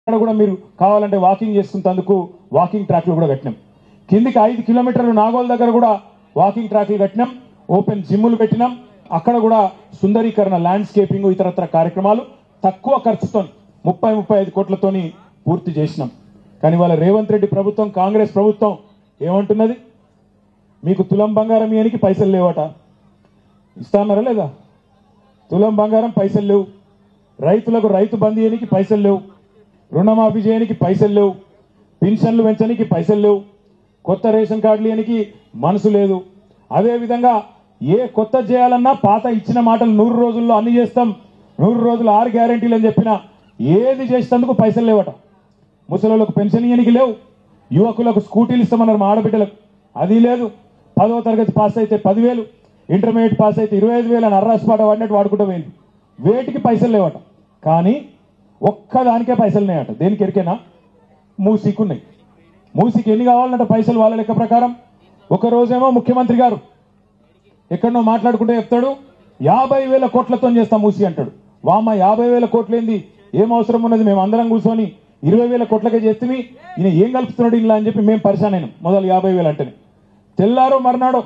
అక్కడ కూడా మీరు కావాలంటే వాకింగ్ చేసుకున్నందుకు వాకింగ్ ట్రాక్లు కూడా కట్టినాం కిందికి ఐదు కిలోమీటర్లు నాగోల్ దగ్గర కూడా వాకింగ్ ట్రాక్లు కట్టినాం ఓపెన్ జిమ్ములు పెట్టినాం అక్కడ కూడా సుందరీకరణ ల్యాండ్స్కేపింగ్ ఇతరత్ర కార్యక్రమాలు తక్కువ ఖర్చుతో ముప్పై ముప్పై ఐదు కోట్లతోని పూర్తి చేసినాం కానీ వాళ్ళ రేవంత్ రెడ్డి ప్రభుత్వం కాంగ్రెస్ ప్రభుత్వం ఏమంటున్నది మీకు తులం బంగారం ఇయనికి పైసలు లేవట ఇస్తాన్నారా లేదా తులం బంగారం పైసలు లేవు రైతులకు రైతు బంద్ చేయనికి పైసలు లేవు రుణమాఫీ చేయనికి పైసలు లేవు పెన్షన్లు పెంచడానికి పైసలు లేవు కొత్త రేషన్ కార్డులు ఇయనికి మనసు లేదు అదేవిధంగా ఏ కొత్త చేయాలన్నా పాత ఇచ్చిన మాటలు నూరు రోజుల్లో అన్ని చేస్తాం నూరు రోజులు ఆరు గ్యారెంటీలు అని చెప్పినా ఏది చేసేందుకు పైసలు లేవట ముసలోళ్ళకు పెన్షన్ ఇయనికి లేవు యువకులకు స్కూటీలు ఇస్తామన్నారు మా ఆడబిడ్డలకు అది లేదు పదవ తరగతి పాస్ అయితే పదివేలు ఇంటర్మీడియట్ పాస్ అయితే ఇరవై ఐదు వేలు అని అర్రాసి పాట వాడినట్టు వాడుకుంటూ పోయింది వేటికి పైసలు లేవట కానీ ఒక్కదానికే పైసలు ఉన్నాయట దేనికి ఎరికేనా మూసీకి ఉన్నాయి మూసీకి ఎన్ని కావాలంట పైసలు వాళ్ళ లెక్క ప్రకారం ఒక రోజేమో ముఖ్యమంత్రి గారు ఎక్కడనో మాట్లాడుకుంటే చెప్తాడు యాభై వేల కోట్లతో చేస్తాం మూసి అంటాడు వామ యాభై వేల కోట్లు ఏంది ఏం అవసరం ఉన్నది మేము అందరం కూర్చొని ఇరవై వేల కోట్లకే చేస్తే ఈయన ఏం కలుపుతున్నాడు ఇలా అని చెప్పి మేము పరిశాన్ అయినాం మొదలు యాభై వేలు అంటేనే తెల్లారో మర్నాడో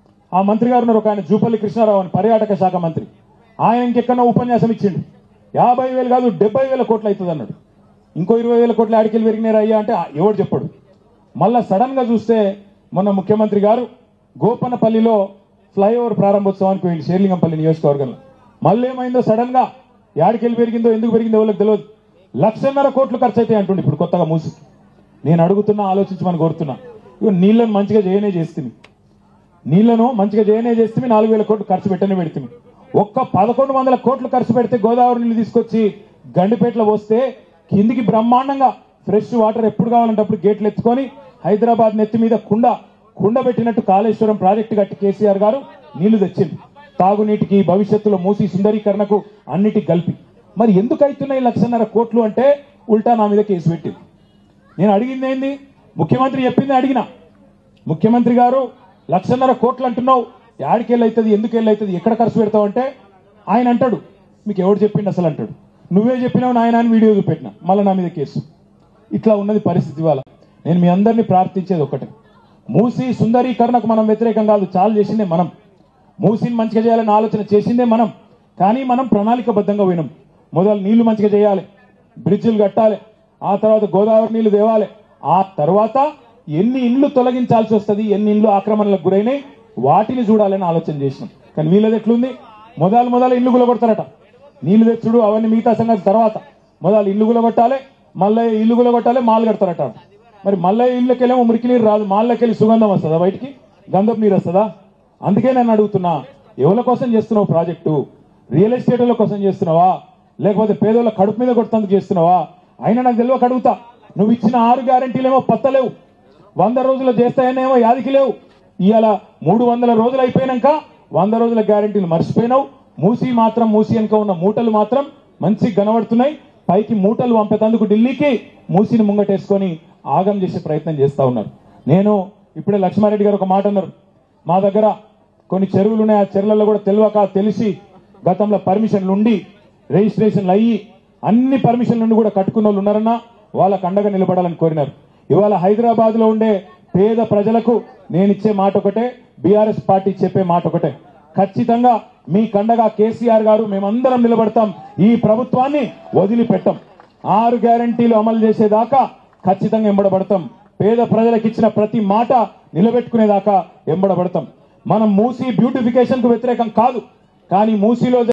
ఆ మంత్రి గారు ఉన్నారు ఒక ఆయన జూపల్లి కృష్ణారావు అని పర్యాటక శాఖ మంత్రి ఆయన ఇంకెక్కడో ఉపన్యాసం ఇచ్చిండు యాభై వేలు కాదు డెబ్బై వేల కోట్లు అవుతుంది అన్నాడు ఇంకో ఇరవై వేల కోట్లు ఆడికెళ్ళి పెరిగినారు అయ్యా అంటే ఆ, ఎవడు చెప్పాడు మళ్ళా సడన్ గా చూస్తే మొన్న ముఖ్యమంత్రి గారు గోపనపల్లిలో ఫ్లైఓవర్ ప్రారంభోత్సవానికి వెళ్ళి షేర్లింగంపల్లి నియోజకవర్గంలో మళ్ళీ ఏమైందో సడన్ గా యాడికెళ్ళి పెరిగిందో ఎందుకు పెరిగిందో వాళ్ళకి తెలియదు లక్షన్నర కోట్లు ఖర్చు అయితే అంటుండే ఇప్పుడు కొత్తగా మూసి నేను అడుగుతున్నా ఆలోచించమని కోరుతున్నా ఇగో నీళ్ళని మంచిగా చేయనే చేస్తుంది నీళ్లను మంచిగా చేయనే చేస్తే నాలుగు వేల కోట్లు ఖర్చు పెట్టనే పెడుతుంది ఒక్క పదకొండు వందల కోట్లు ఖర్చు పెడితే గోదావరి నీళ్ళు తీసుకొచ్చి గండిపేటలో పోస్తే కిందికి బ్రహ్మాండంగా ఫ్రెష్ వాటర్ ఎప్పుడు కావాలంటే అప్పుడు గేట్లు ఎత్తుకొని హైదరాబాద్ నెత్తి మీద కుండ కుండ పెట్టినట్టు కాళేశ్వరం ప్రాజెక్టు కట్టి కేసీఆర్ గారు నీళ్లు తెచ్చింది తాగునీటికి భవిష్యత్తులో మూసి సుందరీకరణకు అన్నిటికి కలిపి మరి ఎందుకు అవుతున్నాయి లక్షన్నర కోట్లు అంటే ఉల్టా నా మీద కేసు పెట్టింది నేను అడిగింది ఏంది ముఖ్యమంత్రి చెప్పింది అడిగినా ముఖ్యమంత్రి గారు లక్షన్నర కోట్లు అంటున్నావు యాడికి వెళ్ళవుతుంది ఎందుకు వెళ్ళవుతుంది ఎక్కడ ఖర్చు పెడతావు అంటే ఆయన అంటాడు మీకు ఎవడు చెప్పిండు అసలు అంటాడు నువ్వే చెప్పినావు నాయన అని వీడియో చూపెట్టిన మళ్ళీ నా మీద కేసు ఇట్లా ఉన్నది పరిస్థితి ఇవాళ నేను మీ అందరినీ ప్రార్థించేది ఒకటే మూసి సుందరీకరణకు మనం వ్యతిరేకం కాదు చాలు చేసిందే మనం మూసిని మంచిగా చేయాలని ఆలోచన చేసిందే మనం కానీ మనం ప్రణాళికబద్ధంగా పోయినాం మొదలు నీళ్లు మంచిగా చేయాలి బ్రిడ్జిలు కట్టాలి ఆ తర్వాత గోదావరి నీళ్లు తేవాలి ఆ తర్వాత ఎన్ని ఇండ్లు తొలగించాల్సి వస్తుంది ఎన్ని ఇండ్లు ఆక్రమణలకు గురైనాయి వాటిని చూడాలని ఆలోచన చేసినాం కానీ వీళ్ళది ఎట్లుంది మొదలు మొదలు ఇల్లు గులగొడతారట నీళ్లు తెచ్చుడు అవన్నీ మిగతా సంగతి తర్వాత మొదలు ఇల్లు గులగొట్టాలి మళ్ళీ ఇల్లు గులగొట్టాలి మాలు కడతారట మరి మళ్ళీ ఇళ్ళకి వెళ్ళేమో మురికి నీరు రాదు మాళ్ళకి వెళ్ళి సుగంధం వస్తుందా బయటికి గంధపు నీరు వస్తుందా అందుకే నేను అడుగుతున్నా ఎవరి కోసం చేస్తున్నావు ప్రాజెక్టు రియల్ ఎస్టేట్ వాళ్ళ కోసం చేస్తున్నావా లేకపోతే పేదోళ్ళ కడుపు మీద కొడుతందుకు చేస్తున్నావా అయినా నాకు తెలియక అడుగుతా నువ్వు ఇచ్చిన ఆరు గ్యారంటీలేమో పత్తలేవు వంద రోజులు చేస్తాయనేమో యాదికి లేవు ఇవాళ మూడు వందల రోజులు అయిపోయినాక వంద రోజుల గ్యారంటీలు మర్చిపోయినావు మూసి మాత్రం మూసి వెనుక ఉన్న మూటలు మాత్రం మంచి కనబడుతున్నాయి పైకి మూటలు పంపేందుకు ఢిల్లీకి మూసిని ముంగటేసుకొని ఆగం చేసే ప్రయత్నం చేస్తా ఉన్నారు నేను ఇప్పుడే లక్ష్మారెడ్డి గారు ఒక మాట అన్నారు మా దగ్గర కొన్ని చెరువులు ఉన్నాయి ఆ చెరువులలో కూడా తెలియక తెలిసి గతంలో పర్మిషన్లు ఉండి రిజిస్ట్రేషన్లు అయ్యి అన్ని పర్మిషన్ల నుండి కూడా కట్టుకున్న వాళ్ళు ఉన్నారన్నా వాళ్ళకు అండగా నిలబడాలని కోరినారు ఇవాళ హైదరాబాద్ లో ఉండే పేద ప్రజలకు నేను ఇచ్చే మాట ఒకటే బీఆర్ఎస్ పార్టీ చెప్పే మాట ఒకటే ఖచ్చితంగా మీ కండగా కేసీఆర్ గారు మేమందరం నిలబడతాం ఈ ప్రభుత్వాన్ని వదిలిపెట్టం ఆరు గ్యారంటీలు అమలు చేసేదాకా ఖచ్చితంగా ఎంబడబడతాం పేద ప్రజలకు ఇచ్చిన ప్రతి మాట నిలబెట్టుకునేదాకా ఎంబడబడతాం మనం మూసీ బ్యూటిఫికేషన్ కు వ్యతిరేకం కాదు కానీ మూసీలో